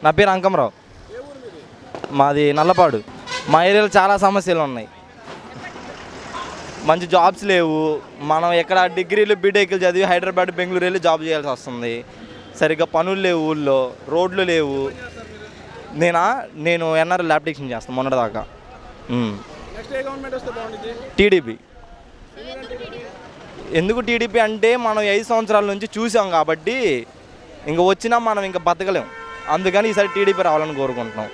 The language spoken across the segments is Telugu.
నా పేరు అంకమరావు మాది నల్లపాడు మా ఏరియాలో చాలా సమస్యలు ఉన్నాయి మంచి జాబ్స్ లేవు మనం ఎక్కడ డిగ్రీలు బీటెక్లు చదివి హైదరాబాద్ బెంగళూరు వెళ్ళి జాబ్ చేయాల్సి వస్తుంది సరిగ్గా పనులు లేవు ఊళ్ళో రోడ్లు లేవు నేనా నేను ఎన్ఆర్ ల్యాబ్ టెక్షన్ చేస్తాను మొన్నటిదాకా నెక్స్ట్ ఏ గవర్నమెంట్ వస్తే బాగుంటుంది టీడీపీ ఎందుకు టీడీపీ అంటే మనం ఐదు సంవత్సరాల నుంచి చూసాం కాబట్టి ఇంక వచ్చినా మనం ఇంకా బతకలేం అందుకని ఈసారి టీడీపీ రావాలని కోరుకుంటున్నాం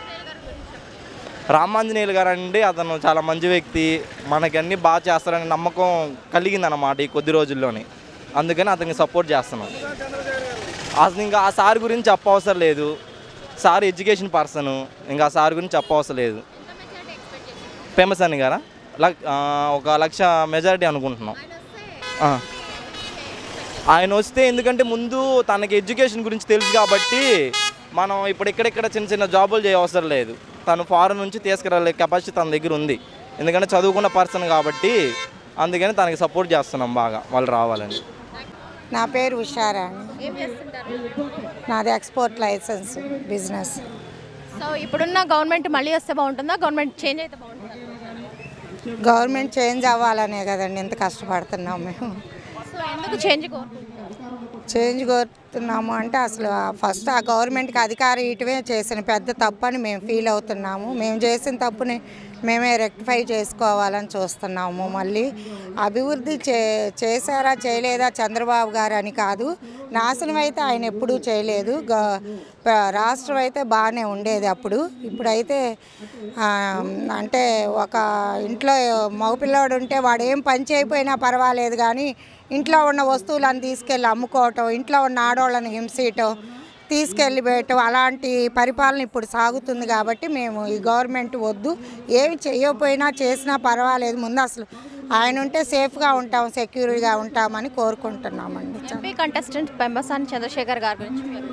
రామాంజనేయులు గారు అంటే అతను చాలా మంచి వ్యక్తి మనకి అన్నీ బాగా చేస్తారనే నమ్మకం కలిగిందన్నమాట ఈ కొద్ది రోజుల్లోనే అందుకని అతనికి సపోర్ట్ చేస్తున్నాం అసలు ఇంకా ఆ సార్ గురించి చెప్పవసరం లేదు సార్ ఎడ్యుకేషన్ పర్సన్ ఇంకా ఆ సార్ గురించి చెప్పవసరం లేదు ఫేమస్ అని గారా లక్- ఆ, ఒక లక్ష మెజారిటీ అనుకుంటున్నాం ఆ. ఆయన వస్తే ఎందుకంటే ముందు తనకి ఎడ్యుకేషన్ గురించి తెలుసు కాబట్టి మనం ఇప్పుడు ఇక్కడిక్కడ చిన్న చిన్న జాబులు చేయవసరం లేదు తను ఫారెన్ నుంచి తీసుకురాలే కెపాసిటీ తన దగ్గర ఉంది ఎందుకంటే చదువుకున్న పర్సన్ కాబట్టి అందుకని తనకి సపోర్ట్ చేస్తున్నాం బాగా వాళ్ళు రావాలని నా పేరు ఉషారా అండి ఏం చేస్తుంటారు నాది ఎక్స్పోర్ట్ లైసెన్స్ బిజినెస్ సో ఇప్పుడున్న గవర్నమెంట్ మళ్ళీ వస్తే బాగుంటుందా గవర్నమెంట్ చేంజ్ అయితే బాగుంటుందా గవర్నమెంట్ చేంజ్ అవ్వాలనే కదండి ఇంత కష్టపడుతున్నాం మేము సో ఎందుకు చేంజ్ కోరుకుంటున్నారు చేంజ్ కోరుతున్నాము అంటే అసలు ఫస్ట్ ఆ గవర్నమెంట్కి అధికారం ఇటువే చేసిన పెద్ద తప్పు అని మేము ఫీల్ అవుతున్నాము మేము చేసిన తప్పుని మేమే రెక్టిఫై చేసుకోవాలని చూస్తున్నాము మళ్ళీ అభివృద్ధి చే చేశారా చేయలేదా చంద్రబాబు గారు అని కాదు నాశనం అయితే ఆయన ఎప్పుడూ చేయలేదు గ- ప- రాష్ట్రం అయితే బాగానే ఉండేది అప్పుడు ఇప్పుడైతే ఆ, అంటే ఒక ఇంట్లో మగపిల్లవాడు ఉంటే వాడు ఏం పని చేయకపోయినా పర్వాలేదు కానీ ఇంట్లో ఉన్న వస్తువులను తీసుకెళ్ళి అమ్ముకోవటం ఇంట్లో ఉన్న ఆడవాళ్ళని హింసేయటం తీసుకెళ్ళి పెట్టడం అలాంటి పరిపాలన ఇప్పుడు సాగుతుంది కాబట్టి మేము ఈ గవర్నమెంట్ వద్దు ఏమి చేయకపోయినా చేసినా పర్వాలేదు ముందు అసలు ఆయన ఉంటే సేఫ్గా ఉంటాం సెక్యూర్గా ఉంటామని కోరుకుంటున్నామండి ఎంపీ కంటెస్టెంట్ పెంబసాని చంద్రశేఖర్ గారి గురించి మీరు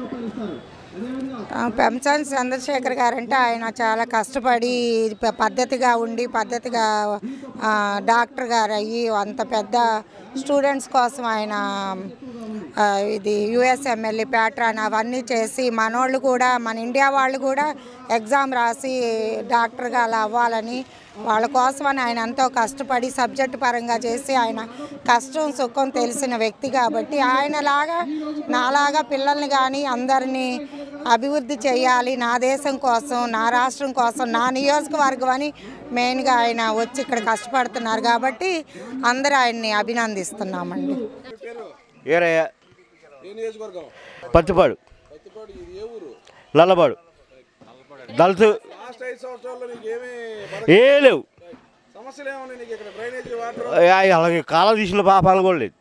ఆ, పెంచాని చంద్రశేఖర్ గారు అంటే ఆయన చాలా కష్టపడి ప- పద్ధతిగా ఉండి పద్ధతిగా ఆ, డాక్టర్ గారు అయ్యి అంత పెద్ద స్టూడెంట్స్ కోసం ఆయన ఆ, ఇది యుఎస్ ఎమ్మెల్యే ప్యాట్రాన్ అవన్నీ చేసి మనోళ్ళు కూడా మన ఇండియా వాళ్ళు కూడా ఎగ్జామ్ రాసి డాక్టర్గా అలా అవ్వాలని వాళ్ళ కోసమని ఆయన ఎంతో కష్టపడి సబ్జెక్ట్ పరంగా చేసి ఆయన కష్టం సుఖం తెలిసిన వ్యక్తి కాబట్టి ఆయనలాగా నాలాగా పిల్లల్ని కానీ అందరినీ అభివృద్ధి చేయాలి నా దేశం కోసం నా రాష్ట్రం కోసం నా నియోజకవర్గం అని మెయిన్గా ఆయన వచ్చి ఇక్కడ కష్టపడుతున్నారు కాబట్టి అందరూ ఆయన్ని అభినందిస్తున్నామండి ఏరయ్య ఏ నియోజకవర్గం పత్తిపాడు పత్తిపాడు ఇది ఏ ఊరు నల్లబాడు దళితు లాస్ట్ ఐదు సంవత్సరాల్లో నీకు ఏమి ఏ లేవు సమస్యలు ఏమున్నాయి నీకు ఇక్కడ డ్రైనేజీ వాటర్ ఆ, అలాగే కాలం తీసిన పాపాలు కూడా లేదు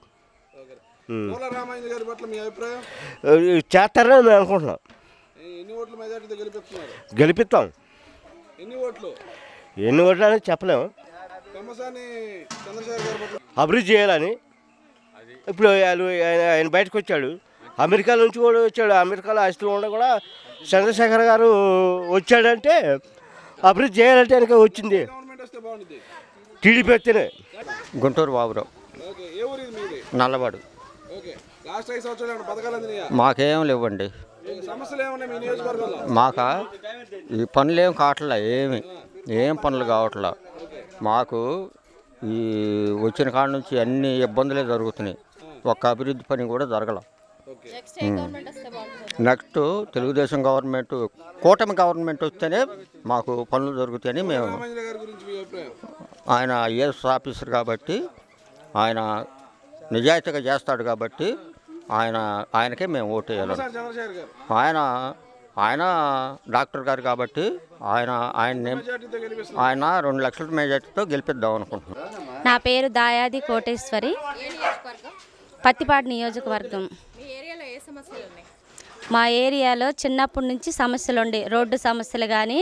మూల రామాయణ గారి పట్ల మీ అభిప్రాయం ఆ, చేస్తారని మేము అనుకుంటున్నాం ఏ- ఎన్ని ఓట్ల మెజార్టీతో గెలిపిస్తున్నారు గెలిపిస్తాం ఎన్ని ఓట్లు ఎన్ని ఓట్లు అనేది చెప్పలేము పెమ్మసాని చంద్రశేఖర్ గారి పట్ల అభివృద్ధి చేయాలని ఇప్పుడు వాళ్ళు ఆయన ఆయన బయటకు వచ్చాడు అమెరికా నుంచి కూడా వచ్చాడు అమెరికాలో ఆస్తులు ఉండ కూడా చంద్రశేఖర్ గారు వచ్చాడంటే అభివృద్ధి చేయాలంటే ఆయనకి వచ్చింది గవర్నమెంట్ వస్తే బాగుంటుంది టీడీపీ వస్తేనే గుంటూరు బాబురావు ఓకే ఏ ఊరు ఇది మీది నల్లబాడు ఓకే లాస్ట్ ఐదు సంవత్సరాలు ఏమైనా పథకాలు అందినాయా మాకేం లేవండి మీకు సమస్యలు ఏమున్నాయి మీ నియోజకవర్గంలో మాక ఈ పనులు ఏం కావట్లే ఏమి ఏం పనులు కావట్లా మాకు ఈ వచ్చిన కాడ నుంచి అన్ని ఇబ్బందులే జరుగుతున్నాయి ఒక్క అభివృద్ధి పని కూడా జరగల నెక్స్ట్ ఏ గవర్నమెంట్ వస్తే బాగుంటుంది నెక్స్ట్ తెలుగుదేశం గవర్నమెంట్ కూటమి గవర్నమెంట్ వస్తేనే మాకు పనులు జరుగుతాయని మేము రామాంజన గారి గురించి మీ అభిప్రాయం ఆయన ఐఏఎస్ ఆఫీసర్ కాబట్టి ఆయన నిజాయితీగా చేస్తాడు కాబట్టి ఆయన ఆయనకే మేము ఓటు వేయాలి పెమ్మసాని చంద్రశేఖర్ గారు ఆయన ఆయన డాక్టర్ గారు కాబట్టి ఆయన ఆయన మెజార్టీతో గెలిపిస్తున్నారు ఆయన రెండు లక్షల మెజార్టీతో గెలిపిద్దాం అనుకుంటున్నాం నా పేరు దాయాది కోటేశ్వరి ఏ నియోజకవర్గం పత్తిపాడు నియోజకవర్గం మీ ఏరియాలో ఏ సమస్యలు ఉన్నాయి మా ఏరియాలో చిన్నప్పటి నుంచి సమస్యలు ఉండే రోడ్డు సమస్యలు కానీ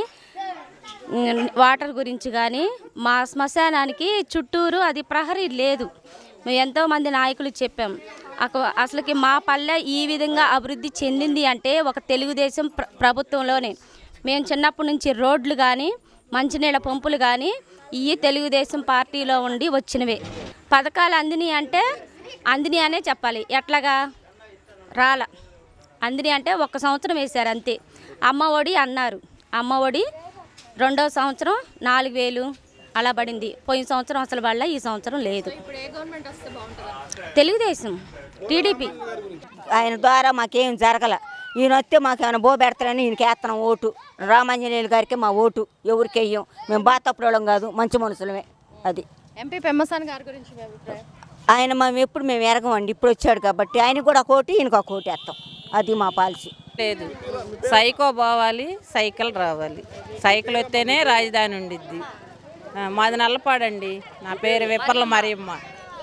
వాటర్ గురించి కానీ మా శ్మశానానికి చుట్టూరు అది ప్రహరీ లేదు మేము ఎంతోమంది నాయకులు చెప్పాం అక- అసలుకి మా పల్లె ఈ విధంగా అభివృద్ధి చెందింది అంటే ఒక తెలుగుదేశం ప్ర ప్రభుత్వంలోనే మేము చిన్నప్పటి నుంచి రోడ్లు కానీ మంచినీళ్ళ పంపులు కానీ ఇవి తెలుగుదేశం పార్టీలో ఉండి వచ్చినవే పథకాలు అందినాయి అంటే అందినాయి అనే చెప్పాలి ఎట్లాగా రాల అందిని అంటే ఒక్క సంవత్సరం వేశారు అంతే అమ్మ ఒడి అన్నారు అమ్మ ఒడి రెండవ సంవత్సరం నాలుగు వేలు అలా పడింది పోయిన సంవత్సరం అసలు పడలే ఈ సంవత్సరం లేదు ఇప్పుడు ఏ గవర్నమెంట్ వస్తే బాగుంటుందా తెలుగుదేశం టీడీపీ ఆయన ద్వారా మాకేం జరగల ఈయన వస్తే మాకు ఏమైనా బో పెడతారని ఈయనకి వేస్తున్నాం ఓటు రామాంజనేయులు గారికి మా ఓటు ఎవరికి వెయ్యం మేము బాగా తప్పుడోళ్ళం కాదు మంచి మనుషులమే అది ఎంపీ పెమ్మసాని గారి గురించి మీ అభిప్రాయం ఆయన మేము ఎప్పుడు మేము ఎరగమండి ఇప్పుడు వచ్చాడు కాబట్టి ఆయన కూడా ఒక ఓటు ఈయనకు ఒక ఓటు వేస్తాం అది మా పాలసీ లేదు సైకో పోవాలి సైకిల్ రావాలి సైకిల్ వస్తేనే రాజధాని ఉండిద్ది ఆ, మాది నల్లపాడండి నా పేరు విప్పర్ల మరియమ్మ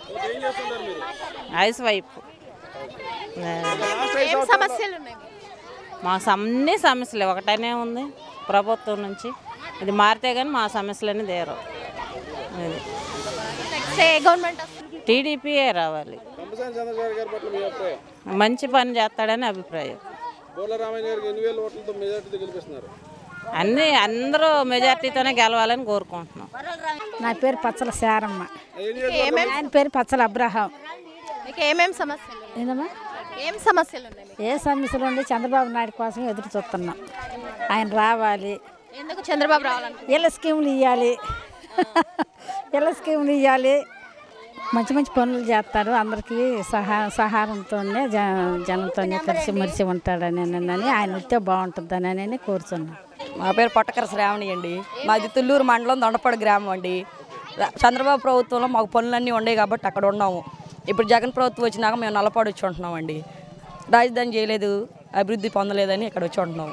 హౌస్ వైఫ్ ఆ, ఏం సమస్యలు ఉన్నాయి మా అన్ని సమస్యలు ఒకటనే ఉంది ప్రభుత్వం నుంచి ఇది మారితే కానీ మా సమస్యలన్నీ తీరవు అది నెక్స్ట్ ఏ గవర్నమెంట్ వస్తుంది టీడీపీయే రావాలి కంపసాని చంద్రశేఖర్ గారి పట్ల మీ అభిప్రాయం మంచి పని చేస్తాడని అభిప్రాయం బోర్ల రామయ్య గారికి ఎన్ని వేల ఓట్లతో మెజార్టీతో గెలిపిస్తున్నారు అన్నీ అందరూ మెజార్టీతోనే గెలవాలని కోరుకుంటున్నాం నా పేరు పచ్చల శారమ్మ ఏమేం ఆయన పేరు పచ్చల అబ్రహాం మీకు ఏమేం సమస్యలు ఉన్నాయి? ఏందమ్మా ఏం సమస్యలు ఉన్నాయి మీకు? ఏ సమస్యలు ఉండి చంద్రబాబు నాయుడు కోసం ఎదురు చూస్తున్నాం ఆయన రావాలి ఎందుకు చంద్రబాబు రావాలనుకుంటున్నారు ఇళ్ళ స్కీములు ఇవ్వాలి ఇళ్ళ స్కీములు ఇవ్వాలి మంచి మంచి పనులు చేస్తారు అందరికీ సహా సహారంతోనే జ జనంతోనే కలిసి మెలిసి ఉంటాడని అని ఆయన వస్తే బాగుంటుందని అని కోరుతున్నాం మా పేరు పొట్టకర శ్రావణి అండి మాది తుళ్ళూరు మండలం దొండపాడు గ్రామం అండి ర- చంద్రబాబు ప్రభుత్వంలో మాకు పనులన్నీ ఉండేవి కాబట్టి అక్కడ ఉన్నాము ఇప్పుడు జగన్ ప్రభుత్వం వచ్చినాక మేము నల్లపాడు వచ్చి ఉంటున్నామండి రాజధాని చేయలేదు అభివృద్ధి పొందలేదని ఇక్కడ వచ్చి ఉంటున్నాము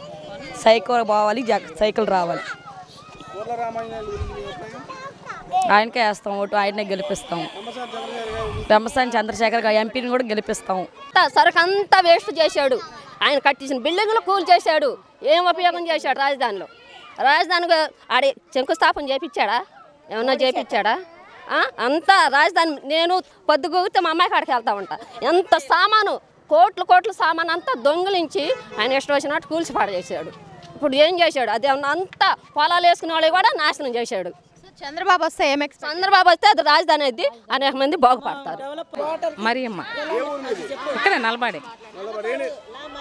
సైకిల్ పోవాలి జగ సైకిల్ రావాలి బోర్ల రామాయణ గురించి మీ అభిప్రాయం ఆయనకే వేస్తాం ఓటు ఆయనే గెలిపిస్తాం కంపసాని చంద్రశేఖర్ గారు పెంపసాని చంద్రశేఖర్ గారు ఎంపీని కూడా గెలిపిస్తాం అంతా సరుకు అంతా వేస్ట్ చేశాడు ఆయన కట్టించిన బిల్డింగ్లు కూల్ చేశాడు ఏం ఉపయోగం చేశాడు రాజధానిలో రాజధానిగా ఆడే శంకుస్థాపన చేపించాడా ఏమన్నా చేపించాడా ఆ? అంతా రాజధాని నేను పొద్దుగూగితే మా అమ్మాయి కాడికి వెళ్తా ఉంటా ఎంత సామాను కోట్లు కోట్ల సామాను అంతా దొంగిలించి ఆయన ఇష్టం వచ్చినట్టు కూల్చి పాడేసాడు ఇప్పుడు ఏం చేశాడు అది ఏమన్నా అంతా పొలాలు వేసుకునే వాళ్ళు కూడా నాశనం చేశాడు సో చంద్రబాబు వస్తే ఏం ఎక్స్పెక్ట్ చంద్రబాబు వస్తే అది రాజధాని అయింది అనేక మంది బాగుపడతారు మరియమ్మ ఇక్కడ నలబాడే నల్లబడి ఏంటి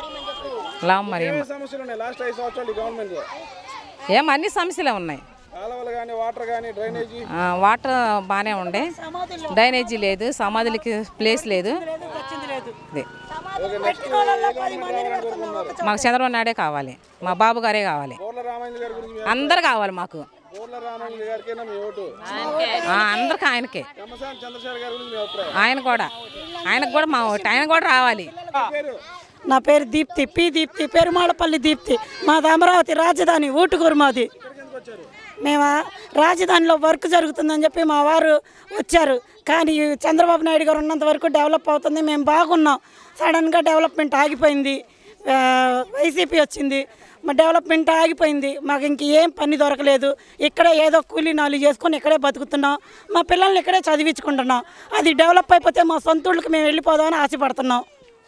లావు మరియమ్మ ఏమేమి సమస్యలు ఉన్నాయి లాస్ట్ ఐదు సంవత్సరాలు ఈ గవర్నమెంట్ ఏం అన్ని సమస్యలే ఉన్నాయి కాలువలు కానీ వాటర్ కానీ డ్రైనేజీ ఆ, వాటర్ బాగానే ఉండే డ్రైనేజీ లేదు సమాధులకి ప్లేస్ లేదు ఇది. ఓకే నెక్స్ట్ ఏ గవర్నమెంట్ రావాలని కోరుకుంటున్నారు మాకు చంద్రబాబు నాయుడే కావాలి మా బాబు గారే కావాలి బోర్ల రామాయణ గారి గురించి మీ అందరు కావాలి మాకు బోర్ల రామాయణ గారికైనా మీ ఓటు ఆ, అందరికి ఆయనకే కంపసాని చంద్రశేఖర్ గారి గురించి మీ అభిప్రాయం ఆయన కూడా ఆయనకు కూడా మా ఓటు ఆయన కూడా రావాలి పేరు నా పేరు దీప్తి పి దీప్తి పెరుమాళపల్లి దీప్తి మాది అమరావతి రాజధాని ఊటుకూరు మాది మేము రాజధానిలో వర్క్ జరుగుతుందని చెప్పి మా వారు వచ్చారు కానీ ఈ చంద్రబాబు నాయుడు గారు ఉన్నంత వరకు డెవలప్ అవుతుంది మేము బాగున్నాం సడన్గా డెవలప్మెంట్ ఆగిపోయింది ఆ, వైసీపీ వచ్చింది మా డెవలప్మెంట్ ఆగిపోయింది మాకు ఇంక ఏం పని దొరకలేదు ఇక్కడే ఏదో కూలీ నాలు చేసుకొని ఇక్కడే బతుకుతున్నాం మా పిల్లల్ని ఇక్కడే చదివించుకుంటున్నాం అది డెవలప్ అయిపోతే మా సొంత ఊళ్ళకి మేము వెళ్ళిపోదామని ఆశపడుతున్నాం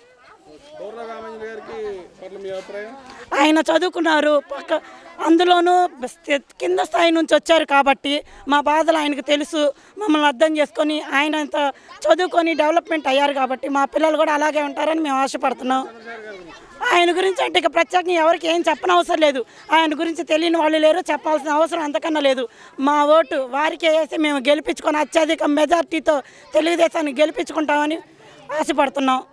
బోర్ల రామాయణ గారికి పట్ల మీ అభిప్రాయం ఆయన చదువుకున్నారు పక్క అందులోనూ స్థి- కింద స్థాయి నుంచి వచ్చారు కాబట్టి మా బాధలు ఆయనకు తెలుసు మమ్మల్ని అర్థం చేసుకొని ఆయన అంత చదువుకొని డెవలప్మెంట్ అయ్యారు కాబట్టి మా పిల్లలు కూడా అలాగే ఉంటారని మేము ఆశపడుతున్నాం ఆయన గురించి అంటే ఇక ప్రత్యేకంగా ఎవరికి ఏం చెప్పనవసరం లేదు ఆయన గురించి తెలియని వాళ్ళు లేరు చెప్పాల్సిన అవసరం అంతకన్నా లేదు మా ఓటు వారికి వేసి మేము గెలిపించుకొని అత్యధిక మెజార్టీతో తెలుగుదేశాన్ని గెలిపించుకుంటామని ఆశపడుతున్నాం